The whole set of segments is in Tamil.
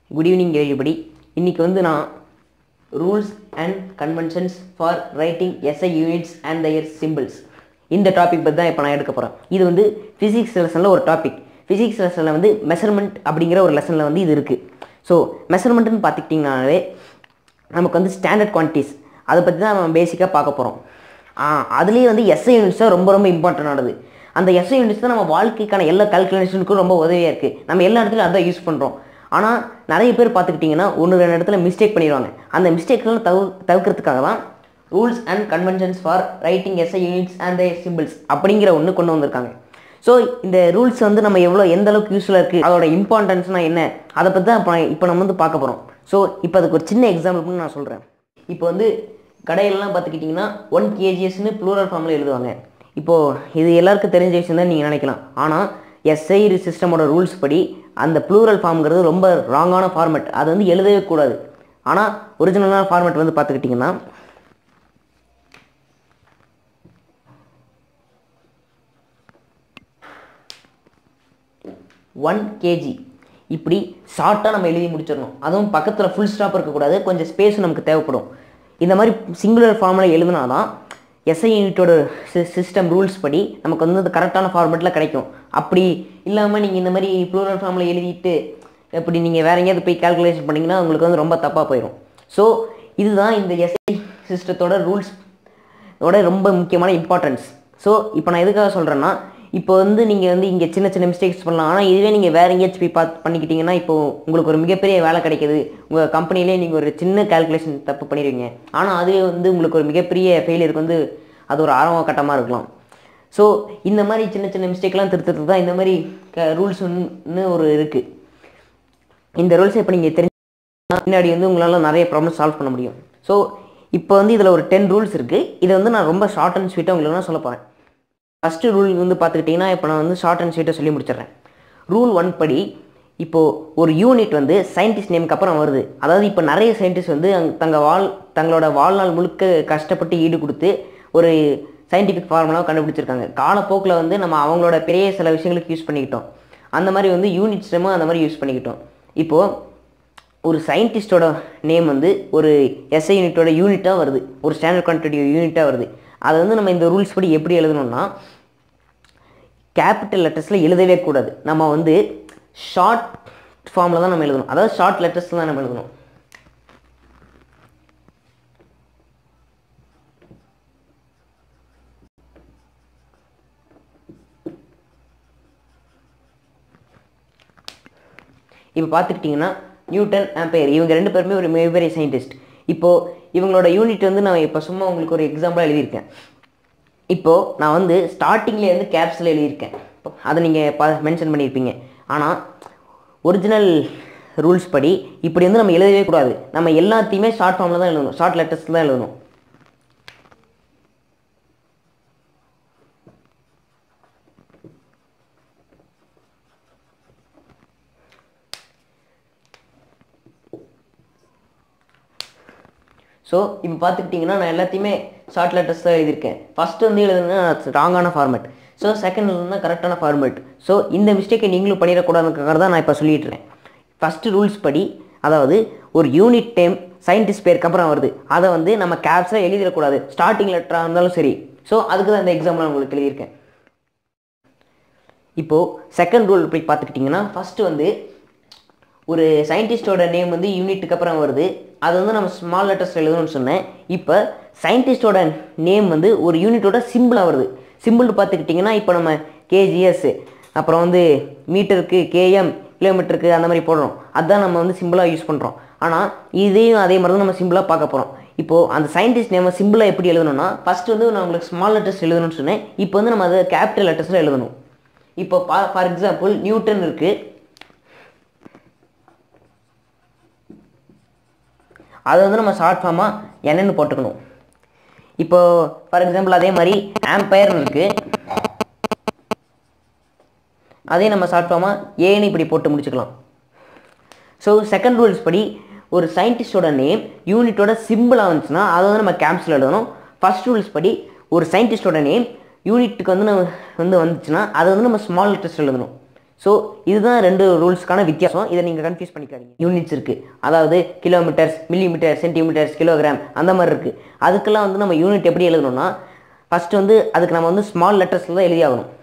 குட் ஈவினிங் everybody இன்னைக்கு வந்து நான் rules and conventions for writing SI units and their symbols இந்த டாபிக் பற்றி தான் இப்போ நான் எடுக்க போகிறேன் இது வந்து ஃபிசிக்ஸ் லெசனில் ஒரு டாபிக் ஃபிசிக்ஸ் லெசனில் வந்து மெஷர்மெண்ட் அப்படிங்கிற ஒரு லெசனில் வந்து இது இருக்குது ஸோ மெஷர்மெண்ட்டுன்னு பார்த்துக்கிட்டிங்கனாலே நமக்கு வந்து ஸ்டாண்டர்ட் குவான்டிட்டிஸ் அதை பற்றி தான் நம்ம பேசிக்காக பார்க்க போகிறோம் அதுலேயே வந்து எஸ்ஐ யூனிட்ஸ் தான் ரொம்ப ரொம்ப இம்பார்ட்டண்டானது அந்த எஸ்ஐ யூனிட்ஸ் தான் நம்ம வாழ்க்கைக்கான எல்லா கால்குலேஷனுக்கும் ரொம்ப உதவியாக இருக்குது நம்ம எல்லா இடத்துலையும் அதான் யூஸ் பண்ணுறோம் ஆனால் நிறைய பேர் பார்த்துக்கிட்டிங்கன்னா ஒன்று ரெண்டு இடத்துல மிஸ்டேக் பண்ணிடுவாங்க அந்த மிஸ்டேக்லாம் தவு தவிர்க்கிறதுக்காக தான் rules and conventions for writing SI units and the symbols அப்படிங்கிற ஒன்று கொண்டு வந்திருக்காங்க ஸோ இந்த ரூல்ஸ் வந்து நம்ம எவ்வளோ எந்த அளவுக்கு யூஸ்ஃபுல்லாக இருக்குது அதோட இம்பார்ட்டன்ஸ்னால் என்ன அதை பற்றி தான் இப்போ இப்போ நம்ம வந்து பார்க்க போகிறோம் ஸோ இப்போ அதுக்கு ஒரு சின்ன எக்ஸாம்பிள்னு நான் சொல்கிறேன் இப்போ வந்து கடையிலலாம் பார்த்துக்கிட்டிங்கன்னா ஒன் கேஜிஎஸ்னு ப்ளூரல் ஃபார்மில் எழுதுவாங்க இப்போது இது எல்லாருக்கும் தெரிஞ்ச விஷயம் தான் நீங்கள் நினைக்கலாம் ஆனால் எஸ்ஐ சிஸ்டமோட ரூல்ஸ் படி அந்த ப்ளூரல் ஃபார்ம்ங்கிறது ரொம்ப ராங்கான ஃபார்மேட் அது வந்து எழுதவே கூடாது ஆனால் ஒரிஜினலான ஃபார்மேட் வந்து பார்த்துக்கிட்டிங்கன்னா ஒன் கேஜி இப்படி ஷார்ட்டாக நம்ம எழுதி முடிச்சிடணும் அதுவும் பக்கத்தில் ஃபுல் ஸ்டாப் இருக்கக்கூடாது கொஞ்சம் ஸ்பேஸ் நமக்கு தேவைப்படும் இந்த மாதிரி சிங்குலர் ஃபார்மில் எழுதுனா தான் எஸ்ஐ யூனிட்டோட சிஸ்டம் ரூல்ஸ் படி நமக்கு வந்து அது கரெக்டான ஃபார்மேட்டில் கிடைக்கும் அப்படி இல்லாமல் நீங்கள் இந்த மாதிரி ப்ளூரல் ஃபார்மில் எழுதிட்டு இப்படி நீங்கள் வேற எங்கேயாவது போய் கால்குலேஷன் பண்ணிங்கன்னா உங்களுக்கு வந்து ரொம்ப தப்பாக போயிடும் ஸோ இதுதான் இந்த எஸ்ஐ சிஸ்டத்தோட ரூல்ஸ் ஓட ரொம்ப முக்கியமான இம்பார்ட்டன்ஸ் ஸோ இப்போ நான் எதுக்காக சொல்கிறேன்னா இப்போ வந்து நீங்கள் வந்து இங்கே சின்ன சின்ன மிஸ்டேக்ஸ் பண்ணலாம் ஆனால் இதுவே நீங்கள் வேறு எங்கேயாச்சும் போய் பார்த்து பண்ணிக்கிட்டீங்கன்னா இப்போ உங்களுக்கு ஒரு மிகப்பெரிய வேலை கிடைக்குது உங்கள் கம்பெனிலே நீங்கள் ஒரு சின்ன கால்குலேஷன் தப்பு பண்ணிடுவீங்க ஆனால் அதுவே வந்து உங்களுக்கு ஒரு மிகப்பெரிய ஃபெயிலியருக்கு வந்து அது ஒரு ஆரம்ப கட்டமாக இருக்கலாம் ஸோ இந்த மாதிரி சின்ன சின்ன மிஸ்டேக்லாம் திருத்துறதுக்கு தான் இந்த மாதிரி ரூல்ஸ்னு ஒரு இருக்குது இந்த ரூல்ஸை இப்போ நீங்கள் தெரிஞ்சு பின்னாடி வந்து உங்களால் நிறைய ப்ராப்ளம் சால்வ் பண்ண முடியும் ஸோ இப்போ வந்து இதில் ஒரு டென் ரூல்ஸ் இருக்குது இதை வந்து நான் ரொம்ப ஷார்ட் அண்ட் ஸ்வீட்டாக உங்களுக்கு நான் சொல்ல போகிறேன் ஃபஸ்ட்டு ரூல் வந்து பார்த்துக்கிட்டிங்கன்னா இப்போ நான் வந்து ஷார்ட் அண்ட் ஸ்வீட்டாக சொல்லி முடிச்சிடுறேன் ரூல் ஒன் படி இப்போது ஒரு யூனிட் வந்து சயின்டிஸ்ட் நேமுக்கு அப்புறம் வருது அதாவது இப்போ நிறைய சயின்டிஸ்ட் வந்து அங்க தங்க வாழ் தங்களோட வாழ்நாள் முழுக்க கஷ்டப்பட்டு ஈடு கொடுத்து ஒரு சயின்டிஃபிக் ஃபார்முலாவை கண்டுபிடிச்சிருக்காங்க காலப்போக்கில் வந்து நம்ம அவங்களோட பெரிய சில விஷயங்களுக்கு யூஸ் பண்ணிக்கிட்டோம் அந்த மாதிரி வந்து யூனிட்ஸ் நேமும் அந்த மாதிரி யூஸ் பண்ணிக்கிட்டோம் இப்போது ஒரு சயின்டிஸ்டோட நேம் வந்து ஒரு எஸ்ஐ யூனிட்டோட யூனிட்டாக வருது ஒரு ஸ்டாண்டர்ட் குவான்டிட்டி யூனிட்டாக வருது அதை வந்து நம்ம இந்த ரூல்ஸ் படி எப்படி எழுதணும்னா கேபிட்டல் லெட்டர்ஸில் எழுதவே கூடாது நம்ம வந்து ஷார்ட் ஃபார்மில் தான் நம்ம எழுதணும் அதாவது ஷார்ட் லெட்டர்ஸில் தான் நம்ம எழுதணும் இப்போ பார்த்துக்கிட்டிங்கன்னா நியூட்டன் ஆம்பையர் இவங்க ரெண்டு பேருமே ஒரு மிகப்பெரிய சயின்டிஸ்ட் இப்போது இவங்களோட யூனிட் வந்து நான் இப்போ சும்மா உங்களுக்கு ஒரு எக்ஸாம்பிளாக எழுதியிருக்கேன் இப்போது நான் வந்து ஸ்டார்டிங்லேயே வந்து கேப்ஸில் எழுதியிருக்கேன் அதை நீங்கள் பா மென்ஷன் பண்ணியிருப்பீங்க ஆனால் ஒரிஜினல் ரூல்ஸ் படி இப்படி வந்து நம்ம எழுதவே கூடாது நம்ம எல்லாத்தையுமே ஷார்ட் ஃபார்மில் தான் எழுதணும் ஷார்ட் லெட்டர்ஸில் தான் எழுதணும் ஸோ இப்போ பார்த்துக்கிட்டிங்கன்னா நான் எல்லாத்தையுமே ஷார்ட் லெட்டர்ஸ் தான் எழுதியிருக்கேன் ஃபஸ்ட்டு வந்து எழுதுனா ராங்கான ஃபார்மேட் ஸோ செகண்ட் எழுதுனா கரெக்டான ஃபார்மேட் ஸோ இந்த மிஸ்டேக்கை நீங்களும் பண்ணிடக்கூடாதுக்காக தான் நான் இப்போ சொல்லிட்டு இருக்கேன் ஃபஸ்ட்டு ரூல்ஸ் படி அதாவது ஒரு யூனிட் டைம் சயின்டிஸ்ட் பேருக்கு அப்புறம் வருது அதை வந்து நம்ம கேப்ஸில் எழுதிடக்கூடாது ஸ்டார்டிங் லெட்டராக இருந்தாலும் சரி ஸோ அதுக்கு தான் இந்த எக்ஸாம்பிள் உங்களுக்கு எழுதியிருக்கேன் இப்போது செகண்ட் ரூல் போய் பார்த்துக்கிட்டிங்கன்னா ஃபஸ்ட்டு வந்து ஒரு சயின்டிஸ்டோட நேம் வந்து யூனிட்டுக்கு அப்புறம் வருது அது வந்து நம்ம ஸ்மால் லெட்டர்ஸ் எழுதணும்னு சொன்னேன் இப்போ சயின்டிஸ்டோட நேம் வந்து ஒரு யூனிட்டோட சிம்பிளாக வருது சிம்பிள் பார்த்துக்கிட்டிங்கன்னா இப்போ நம்ம கேஜிஎஸ் அப்புறம் வந்து மீட்டருக்கு கேஎம் கிலோமீட்டருக்கு அந்த மாதிரி போடுறோம் அதுதான் நம்ம வந்து சிம்பிளாக யூஸ் பண்ணுறோம் ஆனால் இதையும் அதே மாதிரி தான் நம்ம சிம்பிளாக பார்க்க போகிறோம் இப்போது அந்த சயின்டிஸ்ட் நேமை சிம்பிளாக எப்படி எழுதணும்னா ஃபஸ்ட்டு வந்து நான் உங்களுக்கு ஸ்மால் லெட்டர்ஸ் எழுதணும்னு சொன்னேன் இப்போ வந்து நம்ம அதை கேபிட்டல் லெட்டர்ஸில் எழுதணும் இப்போ ஃபார் எக்ஸாம்பிள் நியூட்டன் இருக்குது அதை வந்து நம்ம ஷார்ட் ஃபார்மாக என்னென்னு போட்டுக்கணும் இப்போ ஃபார் எக்ஸாம்பிள் அதே மாதிரி ஆம்பயர்னு இருக்குது அதே நம்ம ஷார்ட் ஃபார்மாக ஏன்னு இப்படி போட்டு முடிச்சுக்கலாம் ஸோ செகண்ட் ரூல்ஸ் படி ஒரு சயின்டிஸ்டோட நேம் யூனிட்டோட சிம்பிளாக வந்துச்சுன்னா அதை வந்து நம்ம கேம்ப்ஸில் எழுதணும் ஃபர்ஸ்ட் ரூல்ஸ் படி ஒரு சயின்டிஸ்டோட நேம் யூனிட்டுக்கு வந்து நம்ம வந்து வந்துச்சுன்னா அதை வந்து நம்ம ஸ்மால் லெட்டர்ஸ் எழுதணும் ஸோ இதுதான் ரெண்டு ரூல்ஸ்க்கான வித்தியாசம் இதை நீங்கள் கன்ஃபியூஸ் பண்ணிக்காதீங்க யூனிட்ஸ் இருக்குது அதாவது கிலோமீட்டர்ஸ் மில்லிமீட்டர் சென்டிமீட்டர்ஸ் கிலோகிராம் அந்த மாதிரி இருக்குது அதுக்கெல்லாம் வந்து நம்ம யூனிட் எப்படி எழுதணும்னா ஃபஸ்ட்டு வந்து அதுக்கு நம்ம வந்து ஸ்மால் லெட்டர்ஸில் தான் எழுதி ஆகணும்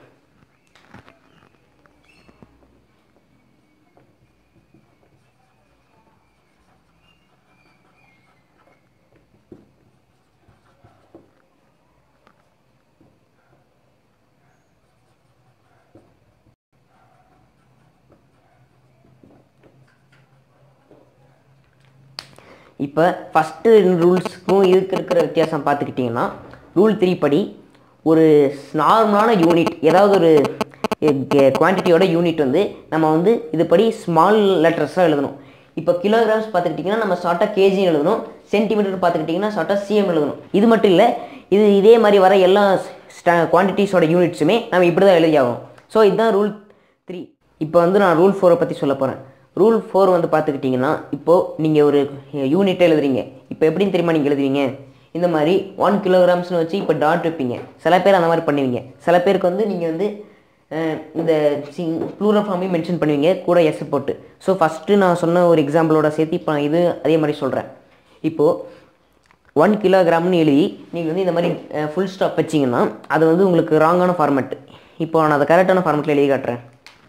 இப்போ ஃபஸ்ட்டு ரூல்ஸுக்கும் இதுக்கு இருக்கிற வித்தியாசம் பார்த்துக்கிட்டிங்கன்னா ரூல் த்ரீ படி ஒரு நார்மலான யூனிட் ஏதாவது ஒரு குவான்டிட்டியோட யூனிட் வந்து நம்ம வந்து இதுபடி ஸ்மால் லெட்டர்ஸாக எழுதணும் இப்போ கிலோகிராம்ஸ் பார்த்துக்கிட்டிங்கன்னா நம்ம ஷார்ட்டாக கேஜி எழுதணும் சென்டிமீட்டர் பார்த்துக்கிட்டிங்கன்னா ஷார்ட்டாக சிஎம் எழுதணும் இது மட்டும் இல்லை இது இதே மாதிரி வர எல்லா ஸ்டா குவான்டிட்டிஸோட யூனிட்ஸுமே நம்ம இப்படி தான் எழுதி ஆகும் ஸோ இதுதான் ரூல் த்ரீ இப்போ வந்து நான் ரூல் ஃபோரை பற்றி சொல்ல போகிறேன் ரூல் ஃபோர் வந்து பார்த்துக்கிட்டிங்கன்னா இப்போது நீங்கள் ஒரு யூனிட் எழுதுறீங்க இப்போ எப்படின்னு தெரியுமா நீங்கள் எழுதுவீங்க இந்த மாதிரி ஒன் கிலோகிராம்ஸ்னு வச்சு இப்போ டாட் வைப்பீங்க சில பேர் அந்த மாதிரி பண்ணுவீங்க சில பேருக்கு வந்து நீங்கள் வந்து அஹ், இந்த சிங் ப்ளூரல் ஃபார்மையும் மென்ஷன் பண்ணுவீங்க கூட எஸ் போட்டு ஸோ ஃபஸ்ட்டு நான் சொன்ன ஒரு எக்ஸாம்பிளோட சேர்த்து இப்போ நான் இது அதே மாதிரி சொல்கிறேன் இப்போது ஒன் கிலோகிராம்னு எழுதி நீங்கள் வந்து இந்த மாதிரி ஃபுல் ஸ்டாப் வச்சிங்கன்னா அது வந்து உங்களுக்கு ராங்கான ஃபார்மேட் இப்போ நான் அதை கரெக்டான ஃபார்மேட்டில் எழுதி காட்டுறேன்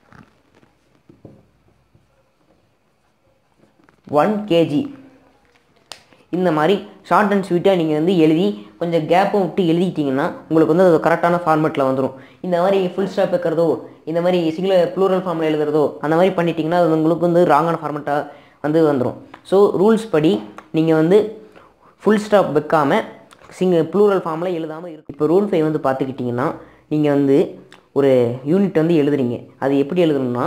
ஒன் கேஜி இந்த மாதிரி ஷார்ட் அண்ட் ஸ்வீட்டாக நீங்கள் வந்து எழுதி கொஞ்சம் கேப்பும் விட்டு எழுதிட்டீங்கன்னா உங்களுக்கு வந்து அது கரெக்டான ஃபார்மேட்டில் வந்துடும் இந்த மாதிரி ஃபுல் ஸ்டாப் வைக்கிறதோ இந்த மாதிரி சிங்கிள் ப்ளூரல் ஃபார்மில் எழுதுறதோ அந்த மாதிரி பண்ணிட்டீங்கன்னா அது உங்களுக்கு வந்து ராங்கான ஃபார்மேட்டாக வந்து வந்துடும் ஸோ ரூல்ஸ் படி நீங்கள் வந்து ஃபுல் ஸ்டாப் வைக்காமல் சிங்கிள் ப்ளூரல் ஃபார்மில் எழுதாமல் இருக்கும் இப்போ ரூல் ஃபைவ் வந்து பார்த்துக்கிட்டிங்கன்னா நீங்கள் வந்து ஒரு யூனிட் வந்து எழுதுறீங்க அது எப்படி எழுதணும்னா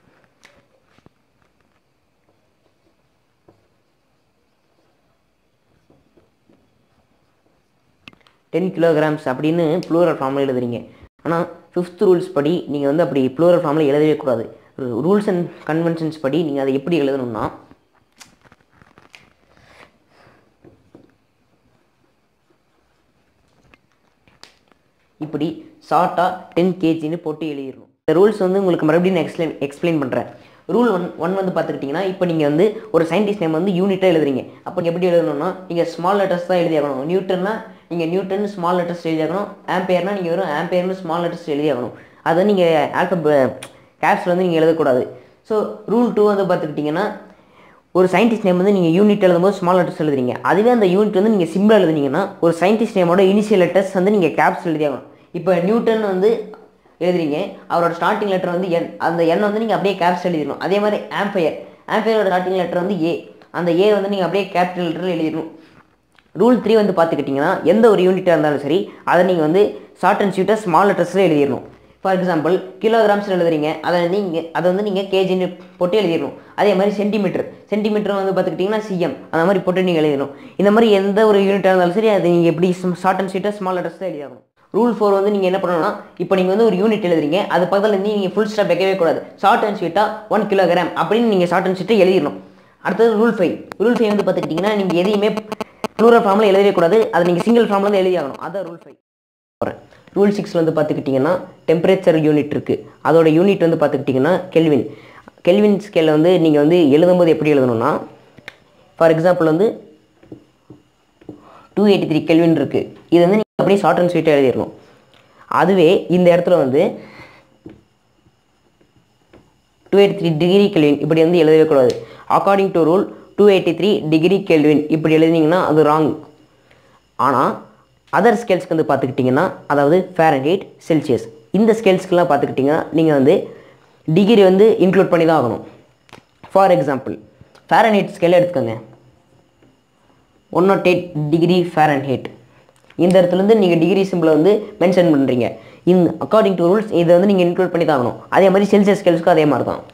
டென் கிலோகிராம்ஸ் அப்படின்னு ப்ளூரல் ஃபார்மில் எழுதுறீங்க ஆனால் ஃபிஃப்த் ரூல்ஸ் படி நீங்கள் வந்து அப்படி ப்ளூரல் ஃபார்மில் எழுதவே கூடாது ரூல்ஸ் அண்ட் கன்வென்ஷன்ஸ் படி நீங்கள் அதை எப்படி எழுதணும்னா இப்படி ஷார்ட்டாக டென் கேஜின்னு போட்டு எழுதிடணும் இந்த ரூல்ஸ் வந்து உங்களுக்கு மறுபடியும் நான் எக்ஸ்பிளைன் எக்ஸ்பிளைன் பண்ணுறேன் ரூல் ஒன் ஒன் வந்து பார்த்துக்கிட்டிங்கன்னா இப்போ நீங்கள் வந்து ஒரு சயின்டிஸ்ட் நேம் வந்து யூனிட்டாக எழுதுறீங்க அப்போ நீங்க எப்படி எழுதணும்னா நீங்கள் ஸ்மால் லெட்டர்ஸ் தான் எழுதி ஆகணும் நியூட்டன்னா நீங்கள் நியூட்டன் ஸ்மால் லெட்டர்ஸ் எழுதி ஆகணும் ஆம்பேர்னா நீங்கள் வெறும் ஆம்பேர்னு ஸ்மால் லெட்டர்ஸ் எழுதி ஆகணும் அதை நீங்கள் ஆல்ப கேப்ஸில் வந்து நீங்கள் எழுதக்கூடாது ஸோ ரூல் டூ வந்து பார்த்துக்கிட்டிங்கன்னா ஒரு சயின்டிஸ்ட் நேம் வந்து நீங்கள் யூனிட் எழுதும்போது ஸ்மால் லெட்டர்ஸ் எழுதுறீங்க அதுவே அந்த யூனிட் வந்து நீங்கள் சிம்பிள் எழுதுனீங்கன்னா ஒரு சயின்டிஸ்ட் நேமோட இனிஷியல் லெட்டர்ஸ் வந்து நீங்கள் கேப்ஸ் எழுதியாகணும் இப்போ நியூட்டன் வந்து எழுதுறீங்க அவரோட ஸ்டார்டிங் லெட்டர் வந்து என் அந்த எண் வந்து நீங்கள் அப்படியே கேப்ஸ் எழுதிடணும் அதே மாதிரி ஆம்பையர் ஆம்பையரோட ஸ்டார்டிங் லெட்டர் வந்து ஏ அந்த ஏ வந்து நீங்கள் அப்படியே கேபிட்டல் லெட்டரில் எழுதிடணும் ரூல் த்ரீ வந்து பார்த்துக்கிட்டிங்கன்னா எந்த ஒரு யூனிட்டாக இருந்தாலும் சரி அதை நீங்கள் வந்து ஷார்ட் அண்ட் ஸ்வீட்டாக ஸ்மால் லெட்டர்ஸில் எழுதிடணும் ஃபார் எக்ஸாம்பிள் கிலோகிராம்ஸ் எழுதுறீங்க அதை நீங்கள் அதை வந்து நீங்கள் கேஜின்னு போட்டு எழுதிடணும் அதே மாதிரி சென்டிமீட்டர் சென்டிமீட்டர் வந்து பார்த்துக்கிட்டிங்கன்னா சிஎம் அந்த மாதிரி போட்டு நீங்கள் எழுதணும் இந்த மாதிரி எந்த ஒரு யூனிட்டாக இருந்தாலும் சரி அதை நீங்கள் எப்படி ஷார்ட் அண்ட் ஸ்வீட்டாக ஸ்மால் லெட்டர்ஸ் தான் எழுதியாகணும் ரூல் ஃபோர் வந்து நீங்கள் என்ன பண்ணணும்னா இப்போ நீங்கள் வந்து ஒரு யூனிட் எழுதுறீங்க அது பக்கத்தில் இருந்து நீங்கள் ஃபுல் ஸ்டாப் வைக்கவே கூடாது ஷார்ட் அண்ட் ஸ்வீட்டாக ஒன் கிலோகிராம் அப்படின்னு நீங்கள் ஷார்ட் அண்ட் ஸ்வீட்டாக எழுதிடணும் அடுத்தது ரூல் ஃபைவ் ரூல் ஃபைவ் வந்து பார்த்துக்கிட்டிங்கன்னா நீங்கள் எதையுமே ப்ளூரல் ஃபார்மில் எழுதவே கூடாது அதை நீங்கள் சிங்கிள் ஃபார்மில் தான் எழுதி ஆகணும் அதான் ரூல் ஃபைவ் போகிறேன் ரூல் சிக்ஸ் வந்து பார்த்துக்கிட்டிங்கன்னா டெம்பரேச்சர் யூனிட் இருக்குது அதோட யூனிட் வந்து பார்த்துக்கிட்டிங்கன்னா கெல்வின் கெல்வின் ஸ்கேலில் வந்து நீங்கள் வந்து எழுதும்போது எப்படி எழுதணும்னா ஃபார் எக்ஸாம்பிள் வந்து டூ எயிட்டி த்ரீ கெல்வின் இருக்குது இது வந்து நீங்கள் அப்படியே ஷார்ட் அண்ட் ஸ்வீட்டாக எழுதிடணும் அதுவே இந்த இடத்துல வந்து two eighty three degree kelvin இப்படி வந்து எழுதவே கூடாது according to rule two eighty three degree kelvin இப்படி எழுதினீங்கன்னா அது ராங் ஆனால் அதர் ஸ்கேல்ஸ்க்கு வந்து பார்த்துக்கிட்டிங்கன்னா அதாவது ஃபேரன்ஹீட் செல்சியஸ் இந்த ஸ்கேல்ஸ்க்கெலாம் பார்த்துக்கிட்டிங்கன்னா நீங்கள் வந்து டிகிரி வந்து இன்க்ளூட் பண்ணி தான் ஆகணும் ஃபார் எக்ஸாம்பிள் ஃபேரன்ஹீட் ஸ்கேல் எடுத்துக்கோங்க one naught eight degree Fahrenheit இந்த இடத்துலேருந்து நீங்கள் டிகிரி சிம்பிளை வந்து மென்ஷன் பண்ணுறீங்க இந்த அக்கார்டிங் டு ரூல்ஸ் இதை வந்து நீங்கள் இன்க்ளூட் பண்ணி தான் ஆகணும் அதே மாதிரி செல்சியஸ் ஸ்கேல்ஸ்க்கும் அதே மாதிரி தான்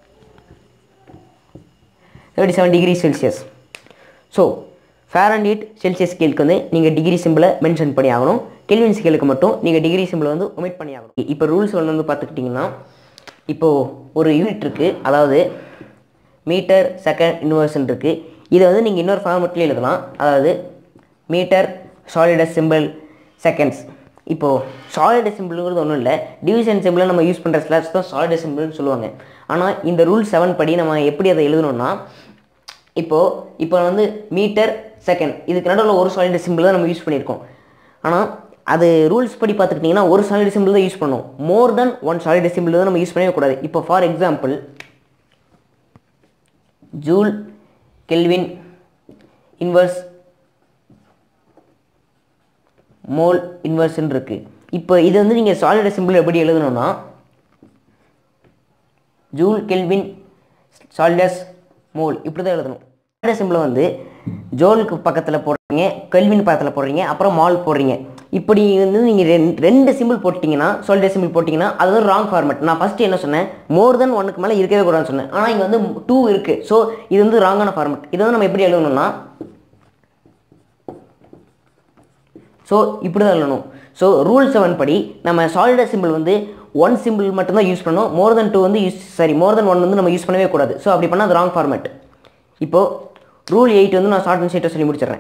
thirty seven degree Celsius so Fahrenheit Celsius ஸ்கேலுக்கு வந்து நீங்கள் டிகிரி சிம்பிளை மென்ஷன் பண்ணி ஆகணும் கெல்வின் ஸ்கேலுக்கு மட்டும் நீங்கள் டிகிரி சிம்பிளை வந்து ஒமிட் பண்ணி ஆகணும் இப்போ ரூல்ஸ் வந்து பார்த்துக்கிட்டிங்கன்னா இப்போது ஒரு யூனிட் இருக்குது அதாவது மீட்டர் செகண்ட் இன்வர்ஷன் இருக்குது இதை வந்து நீங்கள் இன்னொரு ஃபார்மெட்லேயும் எழுதலாம் அதாவது மீட்டர் சாலிடஸ் சிம்பிள் செகண்ட்ஸ் இப்போது சாலிட் சிம்பிள்ங்கிறது ஒன்றும் இல்லை டிவிஷன் சிம்பிளை நம்ம யூஸ் பண்ணுற ஸ்லாப்ஸ் தான் சாலிட் சிம்பிள்னு சொல்லுவாங்க ஆனால் இந்த ரூல் செவன் படி நம்ம எப்படி அதை எழுதணும்னா இப்போது இப்போ வந்து மீட்டர் செகண்ட் இதுக்கு நடுவில் ஒரு சாலிட் சிம்பிள் தான் நம்ம யூஸ் பண்ணியிருக்கோம் ஆனால் அது ரூல்ஸ் படி பார்த்துக்கிட்டிங்கன்னா ஒரு சாலிட் சிம்பிள் தான் யூஸ் பண்ணணும் more than one solid symbol தான் நம்ம யூஸ் பண்ணவே கூடாது இப்போ for example joule kelvin inverse mole இன்வர்ஸ்ன்னு இருக்குது இப்போ இது வந்து நீங்கள் சாலிட் சிம்பிள் எப்படி எழுதணும்னா ஜூல் கெல்வின் சால்டஸ் மோல் இப்படி தான் எழுதணும் சால்டஸ் சிம்பிளை வந்து ஜோலுக்கு பக்கத்தில் போடுறீங்க கெல்வின் பக்கத்தில் போடுறீங்க அப்புறம் மால் போடுறீங்க இப்படி வந்து நீங்கள் ரெண்டு ரெண்டு சிம்பிள் போட்டிங்கன்னா சால்டஸ் சிம்பிள் போட்டிங்கன்னா அது வந்து ராங் ஃபார்மேட் நான் ஃபஸ்ட்டு என்ன சொன்னேன் மோர் தென் ஒன்னுக்கு மேலே இருக்கவே கூடாதுன்னு சொன்னேன் ஆனால் இங்கே வந்து டூ இருக்குது ஸோ இது வந்து ராங்கான ஃபார்மேட் இதை வந்து நம்ம எப்படி எழுதணும்னா ஸோ இப்படி தான் எழுதணும் ஸோ ரூல் செவன் படி நம்ம சாலிடர் சிம்பிள் வந்து ஒன் சிம்பிள் மட்டும்தான் யூஸ் பண்ணணும் மோர் தென் டூ வந்து use sorry more than one வந்து நம்ம யூஸ் பண்ணவே கூடாது ஸோ அப்படி பண்ணால் அது ராங் ஃபார்மேட் இப்போது ரூல் எயிட் வந்து நான் ஷார்ட் அண்ட் ஸ்வீட்டாக சொல்லி முடிச்சிடுறேன்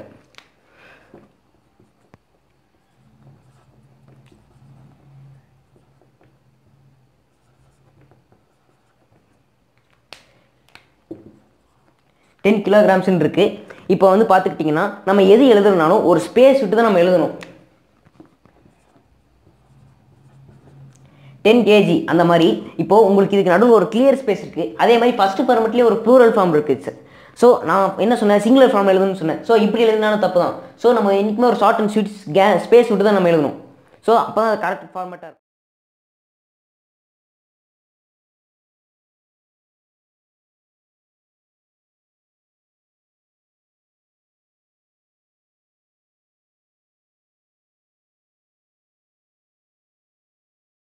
டென் கிலோகிராம்ஸ்னு இருக்குது இப்போ வந்து பார்த்துக்கிட்டிங்கன்னா நம்ம எது எழுதுறனாலும் ஒரு ஸ்பேஸ் விட்டு தான் நம்ம எழுதணும் டென் கேஜி அந்த மாதிரி இப்போ உங்களுக்கு இதுக்கு நடுவில் ஒரு கிளியர் ஸ்பேஸ் இருக்குது அதே மாதிரி ஃபஸ்ட்டு பர்மெண்ட்லேயே ஒரு ப்ளூரல் ஃபார்ம் இருக்குது ஸோ நான் என்ன சொன்னேன் சிங்குலர் ஃபார்ம் எழுதணும்னு சொன்னேன் ஸோ இப்படி எழுதினாலும் தப்பு தான் ஸோ நம்ம என்றைக்குமே ஒரு short and sweet K space விட்டு தான் நம்ம எழுதணும் ஸோ அப்போ தான் கரெக்ட் ஃபார்மேட்டாக இருக்கும்